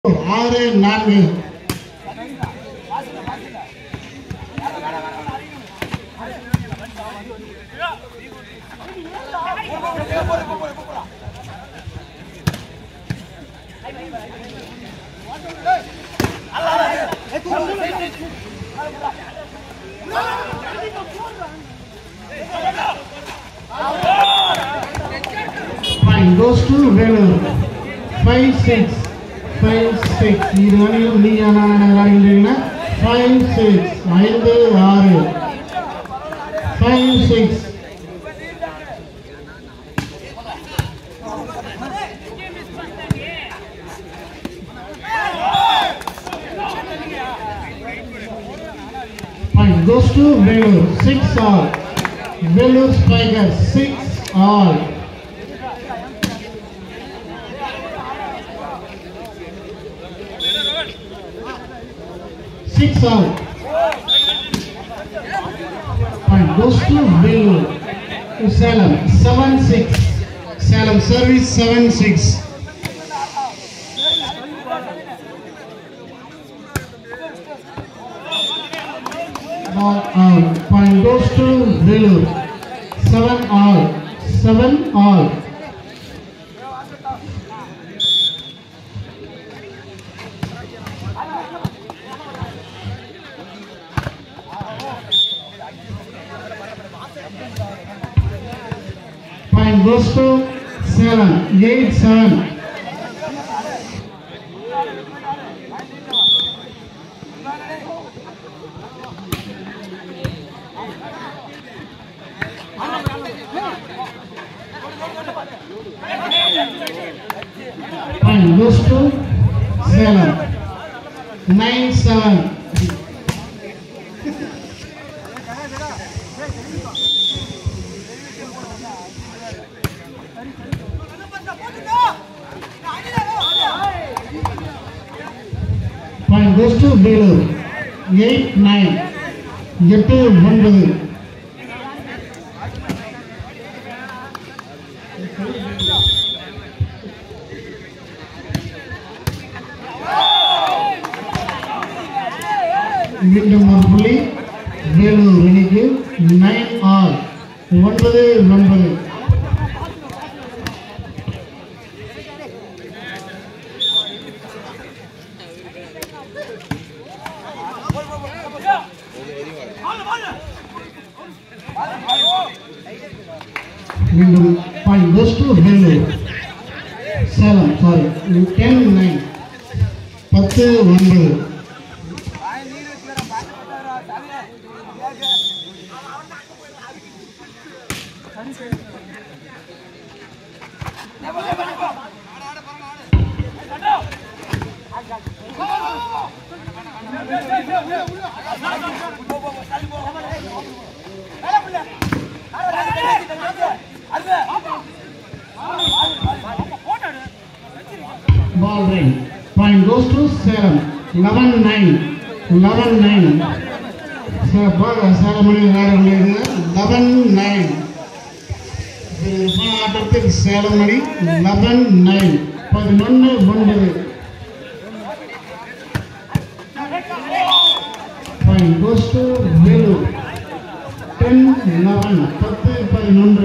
ஆறு நான்கு Fine, goes to Vellore. Five, six. Five, six. இது அணியும் நீ நான் விளையாடுகின்றீங்கன்னா ஃபைவ் சிக்ஸ் ஐந்து ஆறு five six Fine, goes to Vellore. Six all. Vellore Striker. Six all. Six out. Point goes to Vellore. To Salem. Seven six. Salem service seven six. Ball out. Point goes to Vellore. Seven all. Seven all. Point goes to seven, eight, seven. Point goes to seven, nine, seven. Point goes to Vellore. Eight, nine. எட்டு ஒன்பது மீண்டும் ஒரு புள்ளி வேலூர் அணிக்கு nine R ஒன்பது ஒன்பது மீண்டும் point goes to Vellore Salem sorry ten nine பத்து ஒன்பது ball ring. Point goes to Salem. 11 9. 11 9. Sir பாருங்க சேலம் மணி வேறு இது லெவன் நைன் ஆட்டத்துக்கு சேலம் மணி லெவன் நைன் பதினொன்று ஒன்பது point goes to Vellore ten eleven பத்து பதினொன்று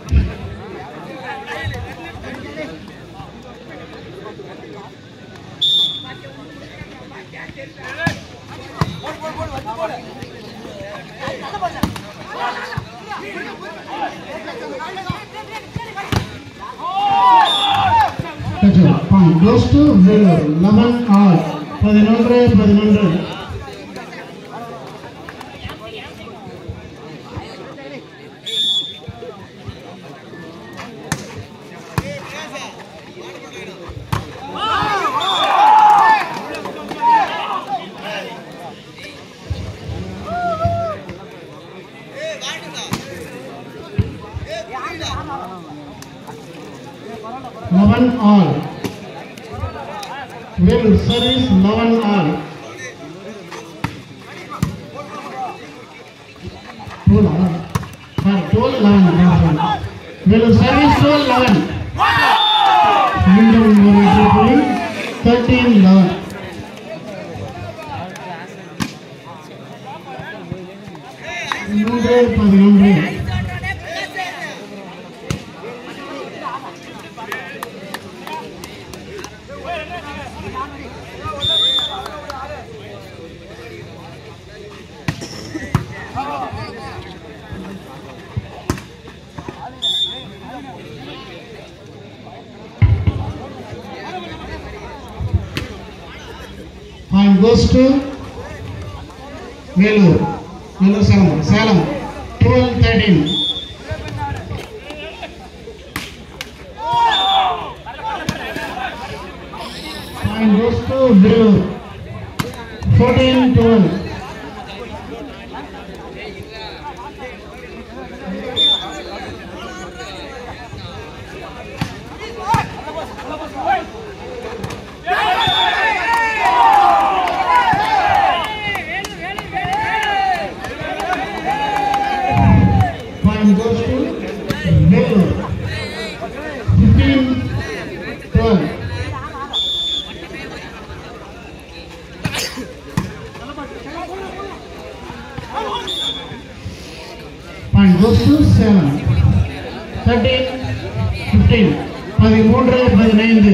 point goes to Vellore eleven ஆர் பதினொன்று பதினொன்று eleven all Vellore service eleven all twelve eleven Vellore service twelve eleven மீண்டும் ஒரு வெற்றி புள்ளி தேர்ட்டீன் லெவன் பதினொன்று Point goes to Velur. Velur Salam. Salam. 12 13. Point goes to Velur. 14 12. Point goes to Velur. 15 12. Point goes to 7. 13 15. பதிமூன்று பதினைந்து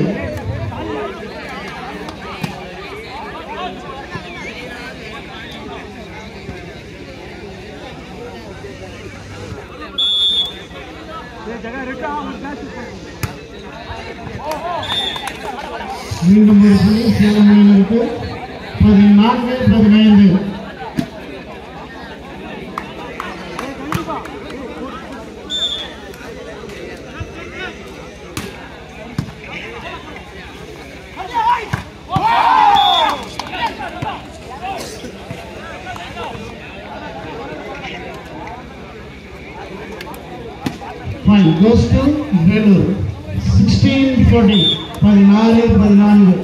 மீண்டும் ஒரு புள்ளி சேலம் அணியினருக்கு பதினான்கு பதினைந்து Fine, goes to Velur. 16 14. பதினாறு பதினான்கு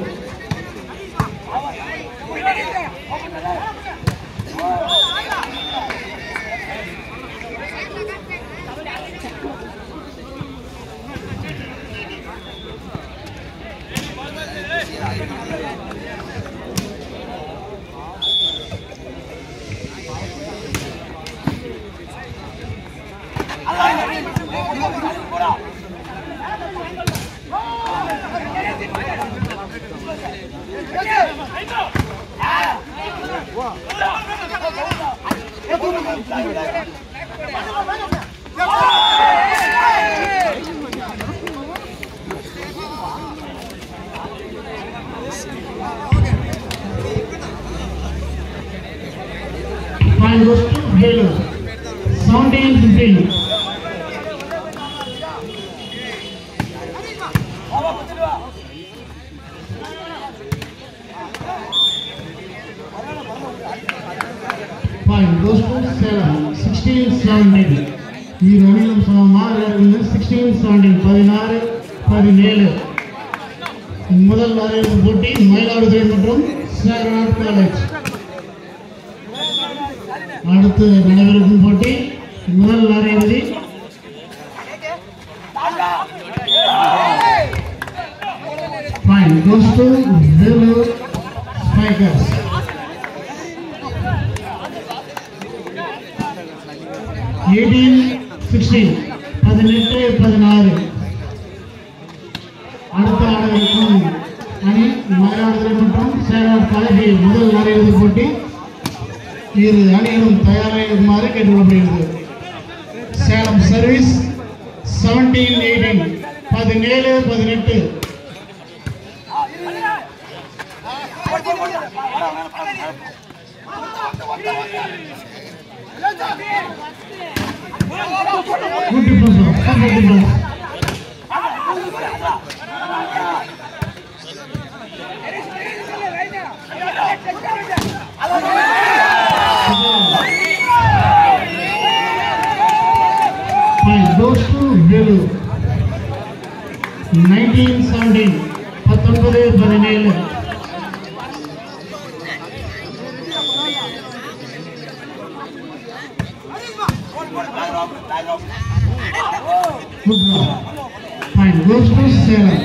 Fine, goes to Velur. 17 15. Fine, goes to Salem. 16 17. இரு அணிகளும் சமமாக இருந்து 16 17 பதினாறு பதினேழு முதல் வரைவு போட்டி மயிலாடுதுறை மற்றும் சேரநாட் காலேஜ் அடுத்து நடைபெறும் போட்டி முதல் அரையிறுதி Fine, goes to Velur Spikers. Eighteen sixteen பதினெட்டு பதினாறு அடுத்த ஆடவிருக்கும் அணி மயிலாடுதுறை மற்றும் சேராட் காலேஜ் முதல் அரையிறுதி போட்டி இரு அணிகளும் தயாராகுமாறு கேட்டுக்கொள்ளப்படுகிறது சேலம் சர்வீஸ் செவன்டீன் எயிட்டீன் பதினேழு பதினெட்டு கூட்டி போசம் கூட்டி போசம் Fine, goes to Velur. 1917 பத்தொன்பது பதினேழு Good ball. Fine, goes to Salem.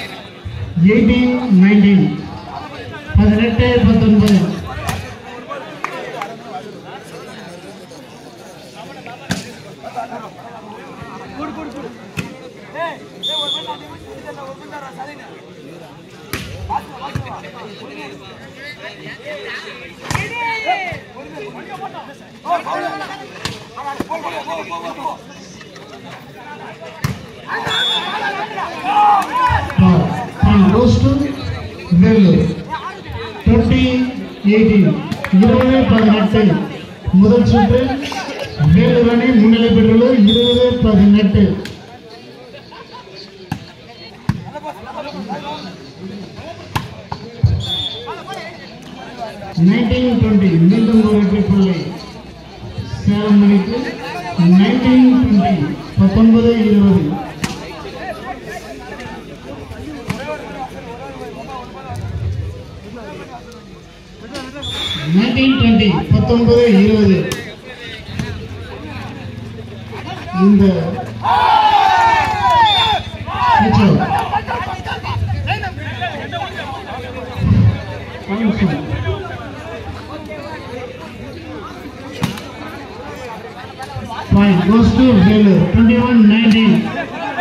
18 19 பதினெட்டு பத்தொன்பது Point goes to Vellore. 20 18 இருபது பதினெட்டு முதல் சுற்று வேலூர் அணி முன்னிலை பெற்றுள்ளது இருபது பதினெட்டு நைன்டீன் டுவெண்ட்டி மீண்டும் ஒரு வெற்றி புள்ளி சேலம் அணிக்கு நைன்டீன் டுவெண்ட்டி பத்தொன்பது இருபது நைன்டீன் டுவெண்ட்டி பத்தொன்பது இருபது இந்த pitcher. ஒரு நிமிஷம். Point goes to Vellore, 21-19.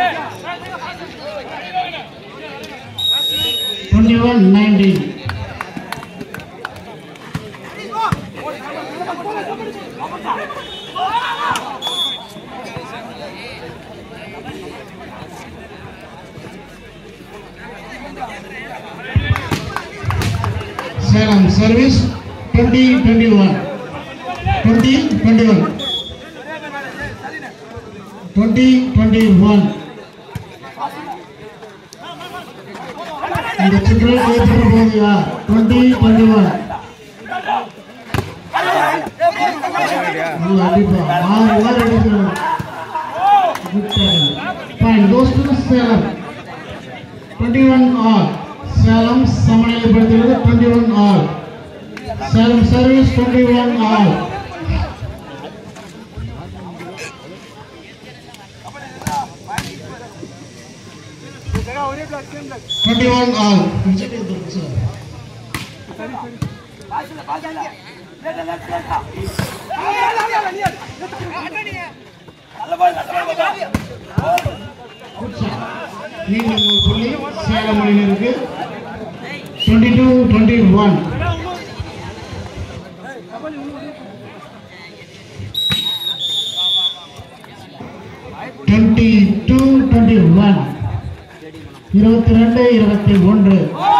21-19. Salem service 2021. 2021. 2021. இந்த சுற்றுலா ஏற்பட போகுதா டுவெண்ட்டி டுவெண்ட்டி ஒன் அடிப்பா ஆறு ஓவர் அடிக்கிறோம் point goes to Salem twenty one all Salem சமநிலைப்படுத்துகிறது twenty one all Salem service twenty one all twenty one all மீண்டும் ஒரு புள்ளி சேலம் அணியினருக்கு twenty two twenty one twenty two twenty one இருபத்தி ரெண்டு இருபத்தி ஒன்று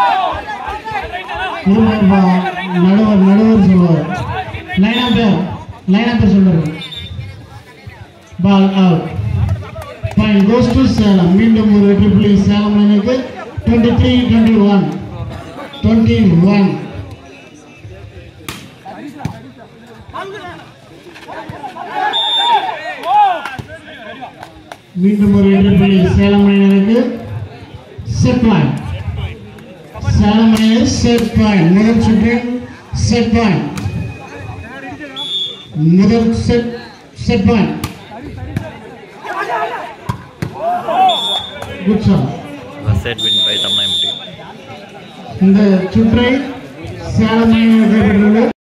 நடுவர் நடுவர் சொல்லுவார் லைனா பேர் லைனா பேர் சொல்லுவார் ball out point goes to Salem மீண்டும் ஒரு வெற்றி புள்ளி சேலம் அணிக்கு twenty three twenty one twenty one மீண்டும் ஒரு வெற்றி புள்ளி சேலம் அணியினருக்கு செட் பாயிண்ட் சேலம் அணியினர் செட் பாயிண்ட் முதல் சுற்றில் செட் பாயிண்ட் முதல் set set point good shot The set win by Tamnaim team. இந்த சுற்றை சேலம் அணியினர் கைப்பற்றியுள்ளது